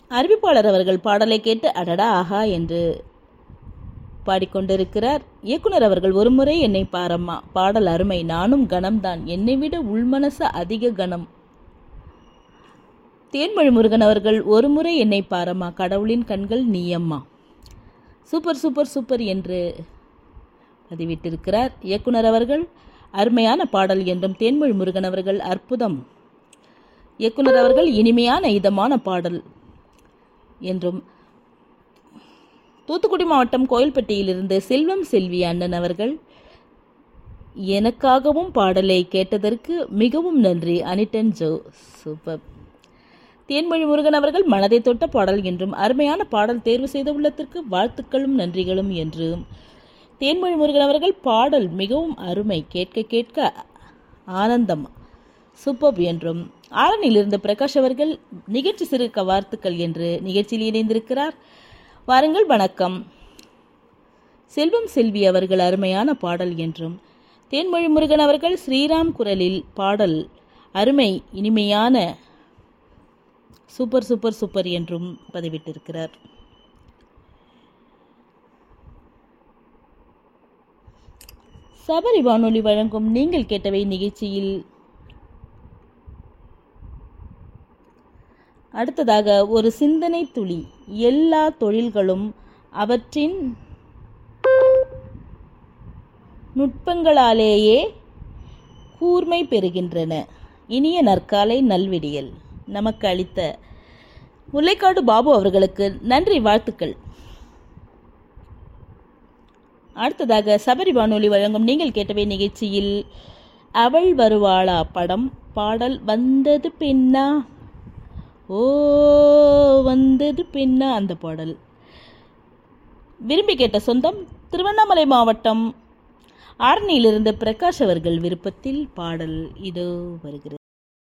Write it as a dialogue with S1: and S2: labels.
S1: அறிவிப்பாளர் அவர்கள் பாடலை கேட்டு அடடா ஆஹா என்று பாடிக்கொண்டிருக்கிறார் இயக்குனர் அவர்கள் ஒருமுறை என்னை பாரம்மா பாடல் அருமை நானும் கணம்தான் என்னை விட உள்மனச அதிக கணம் தேன்மொழி முருகன் அவர்கள் ஒருமுறை என்னை பாரம்மா கடவுளின் கண்கள் நீயம்மா சூப்பர் சூப்பர் சூப்பர் என்று பதிவிட்டிருக்கிறார் இயக்குனர் அவர்கள் அருமையான பாடல் என்றும் தேன்மொழி முருகன் அவர்கள் அற்புதம் இயக்குனர் அவர்கள் இனிமையான இதமான பாடல் என்றும் தூத்துக்குடி மாவட்டம் கோயில்பட்டியிலிருந்து செல்வம் செல்வி அண்ணன் அவர்கள் எனக்காகவும் பாடலை கேட்டதற்கு மிகவும் நன்றி அனிட்டன் ஜோ சூப்பர் தேன்மொழி முருகன் அவர்கள் மனதை தொட்ட பாடல் என்றும் அருமையான பாடல் தேர்வு செய்த உள்ளத்திற்கு வாழ்த்துக்களும் நன்றிகளும் என்றும் தேன்மொழி முருகன் அவர்கள் பாடல் மிகவும் அருமை கேட்க கேட்க ஆனந்தம் சூப்பர் என்றும் ஆரணியிலிருந்து பிரகாஷ் அவர்கள் நிகழ்ச்சி சிறுக்க வாழ்த்துக்கள் என்று நிகழ்ச்சியில் இணைந்திருக்கிறார் வாருங்கள் வணக்கம் செல்வம் செல்வி அவர்கள் அருமையான பாடல் என்றும் தேன்மொழி முருகன் அவர்கள் ஸ்ரீராம் குரலில் பாடல் அருமை இனிமையான சூப்பர் சூப்பர் சூப்பர் என்றும் பதிவிட்டிருக்கிறார் சபரி வானொலி வழங்கும் நீங்கள் கேட்டவை நிகழ்ச்சியில் அடுத்ததாக ஒரு சிந்தனை துளி எல்லா தொழில்களும் அவற்றின் நுட்பங்களாலேயே கூர்மை பெறுகின்றன இனிய நற்காலை நல்விடியல் நமக்கு அளித்த முல்லைக்காடு பாபு அவர்களுக்கு நன்றி வாழ்த்துக்கள் அடுத்ததாக சபரி வானொலி வழங்கும் நீங்கள் கேட்டவை நிகழ்ச்சியில் அவள் வருவாளா படம் பாடல் வந்தது பெண்ணா ஓ வந்தது பெண்ணா அந்த பாடல் விரும்பி கேட்ட சொந்தம் திருவண்ணாமலை மாவட்டம் ஆரணியிலிருந்து பிரகாஷ் அவர்கள் விருப்பத்தில் பாடல் இதோ வருகிறது